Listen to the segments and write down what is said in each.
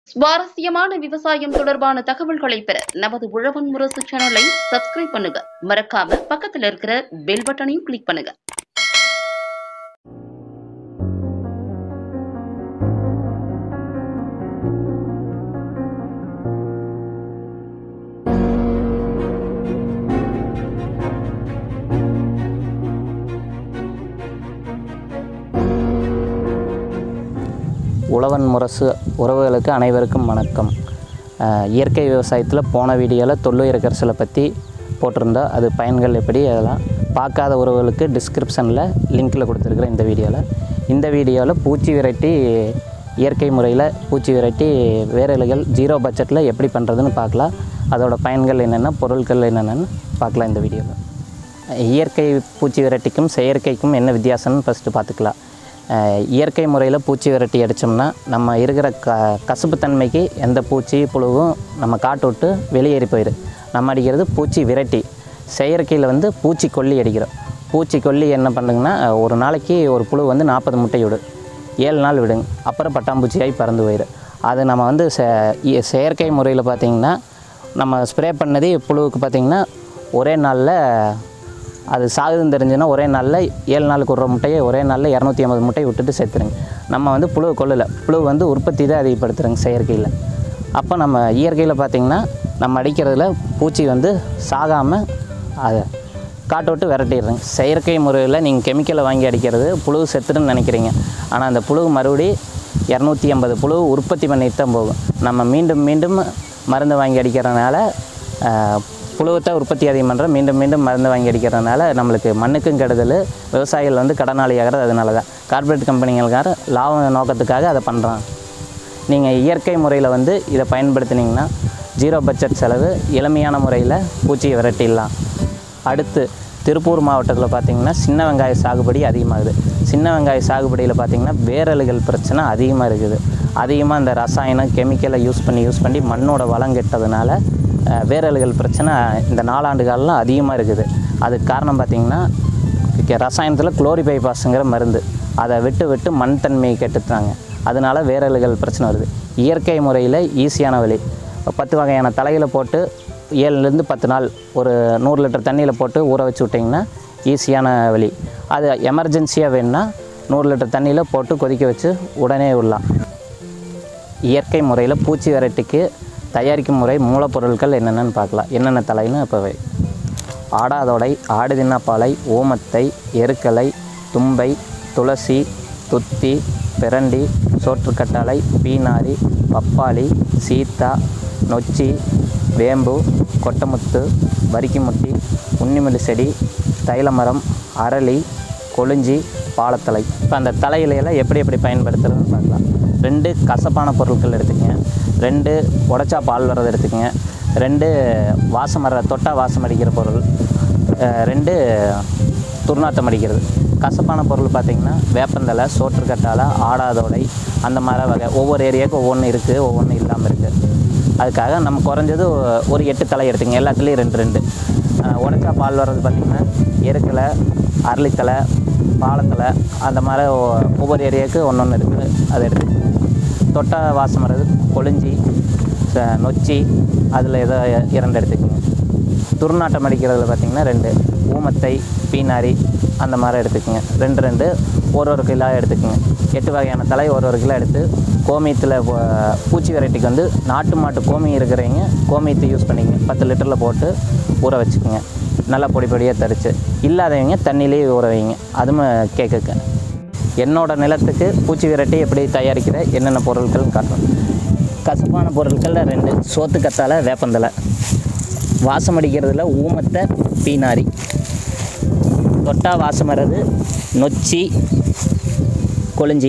சுவாரஸ்யமான விவசாயம் தொடர்பான தகவல்களை பெற நமது உழவன் முரசு சேனலை சப்ஸ்கிரைப் பண்ணுங்க மறக்காம பக்கத்துல இருக்கிற பெல் பட்டனையும் கிளிக் பண்ணுங்க உழவன் முரசு உறவுகளுக்கு அனைவருக்கும் வணக்கம் அஹ், இயற்கை விவசாயத்தில் போன வீடியோவில் தொல்லுயிர் கரிசலை பற்றி போட்டிருந்தோம் அது பயன்கள் எப்படி அதெல்லாம் பார்க்காத உறவுகளுக்கு டிஸ்கிரிப்ஷனில் லிங்க்கில் கொடுத்துருக்குறேன் இந்த வீடியோவில் இந்த வீடியோவில் பூச்சி விரட்டி இயற்கை முறையில் பூச்சி விரட்டி வேரலுகள் ஜீரோ பட்ஜெட்டில் எப்படி பண்ணுறதுன்னு பார்க்கலாம் அதோட பயன்கள் என்னென்ன பொருட்கள் என்னென்னு பார்க்கலாம் இந்த வீடியோவில் இயற்கை பூச்சி விரட்டிக்கும் செயற்கைக்கும் என்ன வித்தியாசம்னு ஃபஸ்ட்டு பார்த்துக்கலாம் அஹ் இயற்கை முறையில் பூச்சி விரட்டி அடித்தோம்னா நம்ம இருக்கிற க கசப்புத்தன்மைக்கு எந்த பூச்சி புழுவும் நம்ம காட்டு விட்டு வெளியேறி போயிடும் நம்ம அடிக்கிறது பூச்சி விரட்டி செயற்கையில் வந்து பூச்சி கொல்லி அடிக்கிறோம் பூச்சி கொல்லி என்ன பண்ணுங்கன்னா ஒரு நாளைக்கு ஒரு புழு வந்து நாற்பது முட்டை விடும் ஏழு நாள் விடுங்க அப்புறம் பட்டாம்பூச்சியாகி பறந்து போயிடும் அது நம்ம வந்து செ இ- செயற்கை முறையில் பார்த்திங்கன்னா நம்ம ஸ்ப்ரே பண்ணது புழுவுக்கு பார்த்திங்கன்னா ஒரே நாளில் அது சாகுதுன்னு தெரிஞ்சுன்னா ஒரே நாளில் ஏழு நாளுக்கு ஒரு முட்டையை ஒரே நாளில் இரநூத்தி ஐம்பது முட்டையை விட்டுட்டு சேர்த்துருங்க நம்ம வந்து புழுவை கொல்லலை புழு வந்து உற்பத்தி தான் அதிகப்படுத்துகிறோங்க செயற்கையில் அப்போ நம்ம இயற்கையில் பார்த்திங்கன்னா நம்ம அடிக்கிறதுல பூச்சி வந்து சாகாமல் அதை காட்டு விட்டு விரட்டிடுறேங்க செயற்கை முறையில் நீங்கள் கெமிக்கலை வாங்கி அடிக்கிறது புழு செத்துருன்னு நினைக்கிறீங்க ஆனால் அந்த புழு மறுபடி இரநூத்தி ஐம்பது புழு உற்பத்தி பண்ணிட்டு தான் போகும் நம்ம மீண்டும் மீண்டும் மருந்து வாங்கி அடிக்கிறதுனால ஆஹ், புழுவத்தை உற்பத்தி அதிகம் பண்ணுற மீண்டும் மீண்டும் மருந்து வாங்கி அடிக்கிறதுனால நம்மளுக்கு மண்ணுக்கும் கெடுதல் விவசாயிகள் வந்து கடனாளி ஆகிறது அதனால தான் கார்ப்பரேட் கம்பெனிகளுக்கார லாப நோக்கத்துக்காக அதை பண்ணுறான் நீங்கள் இயற்கை முறையில் வந்து இதை பயன்படுத்தினீங்கன்னா ஜீரோ பட்ஜெட் செலவு எளிமையான முறையில் பூச்சியை விரட்டிடலாம் அடுத்து திருப்பூர் மாவட்டத்தில் பார்த்திங்கன்னா சின்ன வெங்காய சாகுபடி அதிகமாகுது சின்ன வெங்காய சாகுபடியில் பார்த்திங்கன்னா வேரலுகள் பிரச்சனை அதிகமாக இருக்குது அதிகமாக இந்த ரசாயனம் கெமிக்கலை யூஸ் பண்ணி யூஸ் பண்ணி மண்ணோட வளம் கெட்டதுனால அஹ், வேரலுகள் பிரச்சனை இந்த நாலாண்டு காலம் அதிகமாக இருக்குது அதுக்கு காரணம் பார்த்திங்கன்னா இங்க ரசாயனத்தில் குளோரிபைபாஸுங்கிற மருந்து அதை விட்டு விட்டு மண் தன்மையை கெட்டுத்தாங்க அதனால வேரலுகள் பிரச்சனை வருது இயற்கை முறையில் ஈஸியான வழி பத்து வகையான தலைகளை போட்டு ஏழுலேருந்து பத்து நாள் ஒரு நூறு லிட்டர் தண்ணியில் போட்டு ஊற வச்சு விட்டிங்கன்னா ஈஸியான வழி அது எமர்ஜென்சியாக வேணும்னா நூறு லிட்டர் தண்ணியில் போட்டு கொதிக்க வச்சு உடனே விடலாம் இயற்கை முறையில் பூச்சி விரட்டிக்கு தயாரிக்கும் முறை மூலப்பொருட்கள் என்னென்னு பார்க்கலாம் என்னென்ன தலைன்னு இப்போ ஆடாதொடை ஆடுதின்னப்பாலை ஓமத்தை எருக்கலை தும்பை துளசி துத்தி பிரண்டி சோற்றுக்கட்டாழை பீனாரி பப்பாளி சீத்தா நொச்சி வேம்பு கொட்டமுத்து வரிக்கிமுட்டி உன்னிமில்லி செடி தைலமரம் அரளி கொளிஞ்சி பாலத்தலை இப்போ அந்த தலையிலையெல்லாம் எப்படி எப்படி பயன்படுத்துறதுன்னு பார்க்கலாம் ரெண்டு கசப்பான பொருட்கள் எடுத்துக்கங்க ரெண்டு உடச்சா பால் வர்றது எடுத்துக்கங்க ரெண்டு வாசம் வர தொட்டா வாசம் அடிக்கிற பொருள் அஹ் ரெண்டு துர்நாற்றம் அடிக்கிறது கசப்பான பொருள் பார்த்திங்கன்னா வேப்பந்தலை சோற்றுக்கட்டாழை ஆடாதோடை அந்த மாதிரி வகை ஒவ்வொரு ஏரியாவுக்கும் ஒவ்வொன்று இருக்குது ஒவ்வொன்று இல்லாமல் இருக்குது அதுக்காக நம்ம குறைஞ்சது ஒரு எட்டு தலை எடுத்துங்க எல்லாத்துலேயும் ரெண்டு ரெண்டு அஹ் உடைச்சா பால் வர்றது பார்த்திங்கன்னா எருக்கலை அரளித்தலை பாலத்தலை அந்த மாதிரி ஒ- ஒவ்வொரு ஏரியாவுக்கு ஒன்று ஒன்று இருக்குது அதை எடுத்துக்கோங்க தொட்டா வாசம் வர்றது கொளிஞ்சி ச- நொச்சி அதில் ஏதோ இரண்டு எடுத்துக்கோங்க துர்நாட்டம் அடிக்கிறதுல பார்த்திங்கன்னா ரெண்டு ஊமத்தை பீனாரி அந்த மாதிரி எடுத்துக்கோங்க ரெண்டு ரெண்டு ஒரு ஒரு கிலோ எடுத்துக்கோங்க எட்டு வகையான தலை ஒரு ஒரு கிலோ எடுத்து கோமியத்தில் பூச்சி வெரைட்டிக்கு வந்து நாட்டு மாட்டு கோமியம் இருக்கிறவங்க கோமியத்தை யூஸ் பண்ணிக்கங்க பத்து லிட்டரில் போட்டு ஊற வச்சுக்கோங்க நல்லா பொடி பொடியாக தரித்து இல்லாதவங்க தண்ணியிலேயே ஊற வைங்க அதுவும் கேட்குங்க என்னோட நிலத்துக்கு பூச்சி விரட்டி எப்படி தயாரிக்கிற என்னென்ன பொருட்கள்னு காட்டுறோம் கசப்பான பொருட்களில் ரெண்டு சோத்து கத்தாழை வேப்பந்தலை வாசம் அடிக்கிறதுல ஊமத்தை பீனாரி தொட்டா வாசம் வர்றது நொச்சி கொளிஞ்சி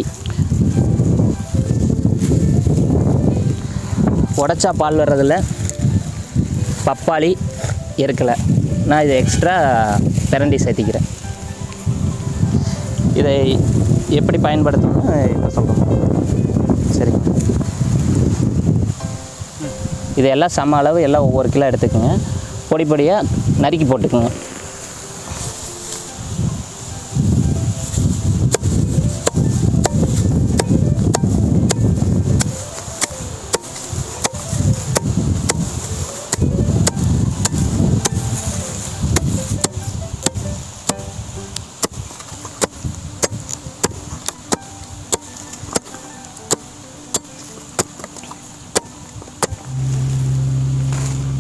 உடச்சா பால் வர்றதில் பப்பாளி இருக்கலை நான் இதை எக்ஸ்ட்ரா பிரண்டி சேர்த்திக்கிறேன் இதை எப்படி பயன்படுத்தணும்னு இப்போ சொல்கிறோம் சரிங்க இதெல்லாம் சம அளவு எல்லாம் ஒவ்வொரு கிலோ எடுத்துக்கோங்க பொடி பொடியாக நறுக்கி போட்டுக்குங்க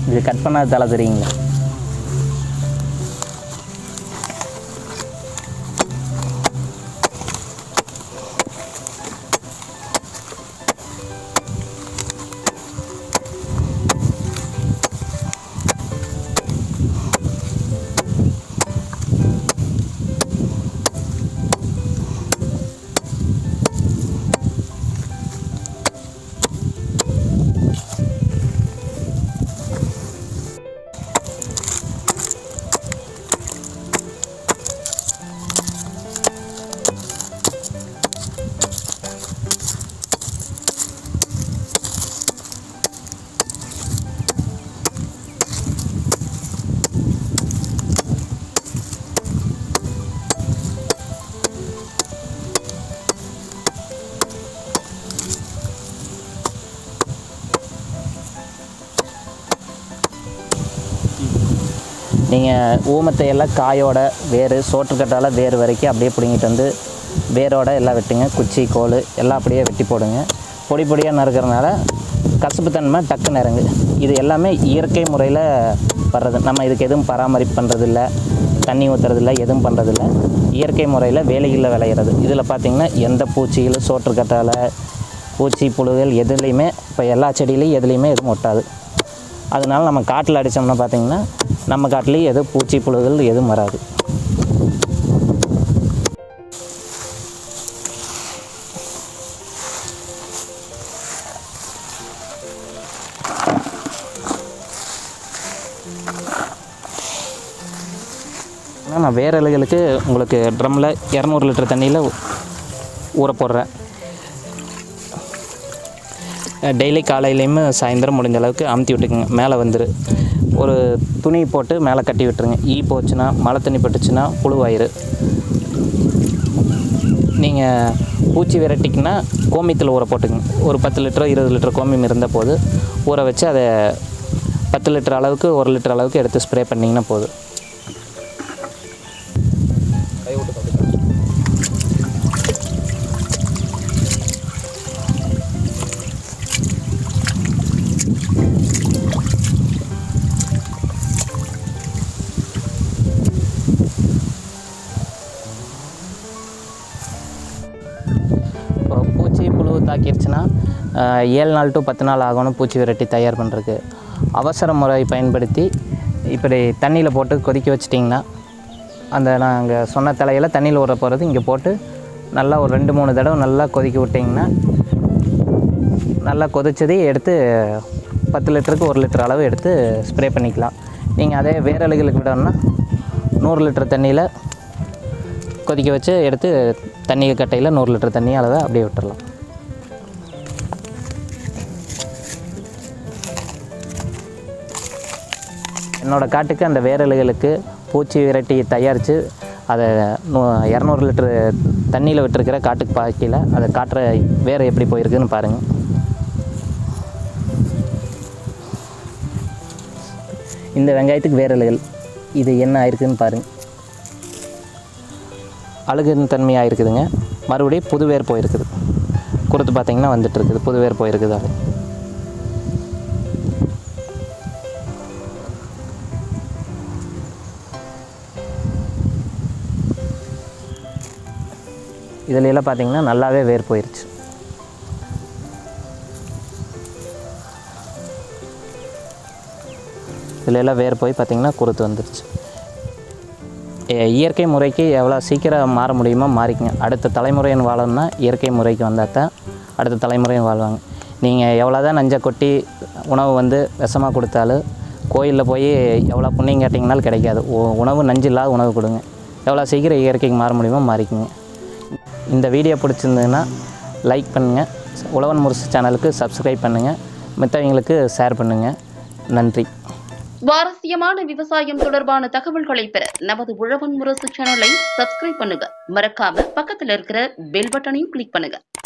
இது கட் பண்ணாத தலை தெரியுங்களா நீங்கள் ஊமத்தை எல்லாம் காயோட வேறு சோற்றுக்கட்டால வேறு வரைக்கும் அப்படியே பிடுங்கிட்டு வந்து வேரோட எல்லாம் வெட்டுங்க குச்சி கோல் எல்லாம் அப்படியே வெட்டி போடுங்க பொடி பொடியாக நறுக்கிறதுனால கசப்புத்தன்மை டக்குன்னு இறங்கு இது எல்லாமே இயற்கை முறையில் வர்றது நம்ம இதுக்கு எதுவும் பராமரிப்பு பண்ணுறதில்ல தண்ணி ஊற்றுறதில்ல எதுவும் பண்ணுறதில்ல இயற்கை முறையில் வேலைகளில் விளையிறது இதில் பார்த்திங்கன்னா எந்த பூச்சிகளும் சோற்றுக்கட்டால பூச்சி புழுகள் எதுலேயுமே இப்போ எல்லா செடியிலையும் எதுலேயுமே எதுவும் ஒட்டாது அதனால நம்ம காட்டில் அடித்தோம்னா பார்த்திங்கன்னா நம்ம காட்டிலேயும் எதுவும் பூச்சி புழுகள் எதுவும் வராது ஆனா நான் வேறு இலைகளுக்கு உங்களுக்கு ட்ரம்மில் இரநூறு லிட்டர் தண்ணியில் ஊற போடுறேன் டெய்லி காலையிலையுமே சாயந்தரம் முடிஞ்ச அளவுக்கு அமுத்தி விட்டுக்குங்க மேலே வந்துரு ஒரு துணி போட்டு மேலே கட்டி விட்டுருங்க ஈ போச்சுன்னா மழை தண்ணி பட்டுச்சுன்னா புழுவாயிரு நீங்கள் பூச்சி விரட்டிக்குன்னா கோமியத்தில் ஊற போட்டுக்குங்க ஒரு பத்து லிட்டரோ இருபது லிட்டர் கோமியம் இருந்த போது ஊற வச்சு அதை பத்து லிட்டர் அளவுக்கு ஒரு லிட்டர் அளவுக்கு எடுத்து ஸ்ப்ரே பண்ணிங்கன்னா போதும் இப்போ பூச்சி புழு தாக்கிடுச்சுன்னா ஆஹ், ஏழு நாள் டு பத்து நாள் ஆகணும் பூச்சி விரட்டி தயார் பண்ணுறதுக்கு அவசர முறை பயன்படுத்தி இப்படி தண்ணியில் போட்டு கொதிக்க வச்சிட்டிங்கன்னா அந்த நாங்கள் சொன்ன தலையில் தண்ணியில் ஊற போகிறது இங்கே போட்டு நல்லா ஒரு ரெண்டு மூணு தடவை நல்லா கொதிக்க விட்டிங்கன்னா நல்லா கொதிச்சதை எடுத்து பத்து லிட்டருக்கு ஒரு லிட்டர் அளவு எடுத்து ஸ்ப்ரே பண்ணிக்கலாம் நீங்கள் அதே வேற அழுகளுக்கு விடணும்னா நூறு லிட்டர் தண்ணியில் கொதிக்க வச்சு எடுத்து தண்ணி கட்டையில் நூறு லிட்டர் தண்ணி அளவை அப்படியே விட்டுறலாம் என்னோடய காட்டுக்கு அந்த வேரலுகளுக்கு பூச்சி விரட்டி தயாரித்து அதை நூ இரநூறு லிட்டரு தண்ணியில் விட்டுருக்கிற காட்டுக்கு பாக்கியில் அதை காட்டுற வேறு எப்படி போயிருக்குன்னு பாருங்கள் இந்த வெங்காயத்துக்கு வேரலுகள் இது என்ன ஆயிருக்குன்னு பாருங்கள் அழுகுன் தன்மையாக இருக்குதுங்க மறுபடியும் புது வேர் போயிருக்குது கொடுத்து பார்த்தீங்கன்னா வந்துட்டு இருக்குது புது வேர் போயிருக்குது அது இதுல எல்லாம் பார்த்தீங்கன்னா நல்லாவே வேர் போயிருச்சு இதுல எல்லாம் வேர் போய் பார்த்தீங்கன்னா குருத்து வந்துருச்சு இ- இயற்கை முறைக்கு எவ்வளோ சீக்கிரம் மாற முடியுமோ மாறிக்கங்க அடுத்த தலைமுறையின் வாழணும்னா இயற்கை முறைக்கு வந்தால் தான் அடுத்த தலைமுறையும் வாழ்வாங்க நீங்கள் எவ்வளோ தான் நஞ்சை கொட்டி உணவு வந்து விஷமாக கொடுத்தாலும் கோயிலில் போய் எவ்வளோ புண்ணியம் கேட்டிங்கனாலும் கிடைக்காது உ- உணவு நஞ்சு இல்லாத உணவு கொடுங்க எவ்வளோ சீக்கிரம் இயற்கைக்கு மாற முடியுமோ மாறிக்குங்க இந்த வீடியோ பிடிச்சிருந்ததுன்னா லைக் பண்ணுங்கள் உழவன் முரசு சேனலுக்கு சப்ஸ்கிரைப் பண்ணுங்கள் மற்றவங்களுக்கு ஷேர் பண்ணுங்கள் நன்றி சுவாரஸ்யமான விவசாயம் தொடர்பான தகவல்களை பெற நமது உழவன் முரசு சேனலை சப்ஸ்கிரைப் பண்ணுங்க மறக்காம பக்கத்துல இருக்கிற பெல் பட்டனையும் கிளிக் பண்ணுங்க